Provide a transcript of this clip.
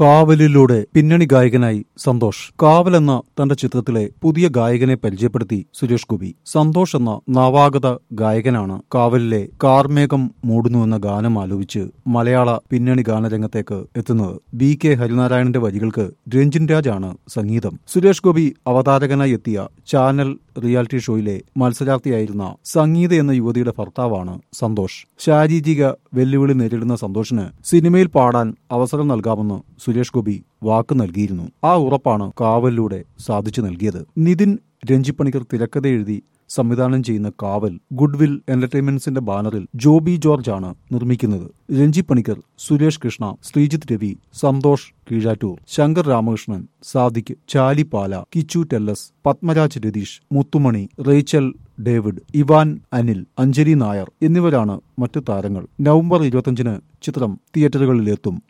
കാവലിലൂടെ പിന്നണി ഗായകനായി സന്തോഷ് കാവൽ എന്ന തന്റെ ചിത്രത്തിലെ പുതിയ ഗായകനെ പരിചയപ്പെടുത്തി സുരേഷ് ഗോപി സന്തോഷ് എന്ന നവാഗത ഗായകനാണ് കാവലിലെ കാർമേഘം മൂടുന്നു എന്ന ഗാനം ആലോചിച്ച് മലയാള പിന്നണി ഗാനരംഗത്തേക്ക് എത്തുന്നത് ബി കെ ഹരിനാരായണന്റെ വരികൾക്ക് രഞ്ജിൻ രാജാണ് സംഗീതം സുരേഷ് ഗോപി അവതാരകനായി എത്തിയ ചാനൽ റിയാലിറ്റി ഷോയിലെ മത്സരാർത്ഥിയായിരുന്ന സംഗീത എന്ന യുവതിയുടെ ഭർത്താവാണ് സന്തോഷ് ശാരീരിക വെല്ലുവിളി നേരിടുന്ന സന്തോഷിന് സിനിമയിൽ പാടാൻ അവസരം നൽകാമെന്ന് സുരേഷ് ഗോപി വാക്ക് നൽകിയിരുന്നു ആ ഉറപ്പാണ് കാവലിലൂടെ സാധിച്ചു നൽകിയത് നിതിൻ രഞ്ജിപ്പണിക്കർ തിരക്കഥ എഴുതി സംവിധാനം ചെയ്യുന്ന കാവൽ ഗുഡ്വിൽ എന്റർടൈൻമെന്റ്സിന്റെ ബാനറിൽ ജോബി ജോർജ് ആണ് നിർമ്മിക്കുന്നത് രഞ്ജി പണിക്കർ സുരേഷ് കൃഷ്ണ ശ്രീജിത്ത് രവി സന്തോഷ് കീഴാറ്റൂർ ശങ്കർ രാമകൃഷ്ണൻ സാദിഖ് ചാലിപ്പാല കിച്ചു ടെല്ലസ് പത്മരാജ് രതീഷ് മുത്തുമണി റേച്ചൽ ഡേവിഡ് ഇവാൻ അനിൽ അഞ്ജലി നായർ എന്നിവരാണ് മറ്റു താരങ്ങൾ നവംബർ ഇരുപത്തിയഞ്ചിന് ചിത്രം തിയേറ്ററുകളിലെത്തും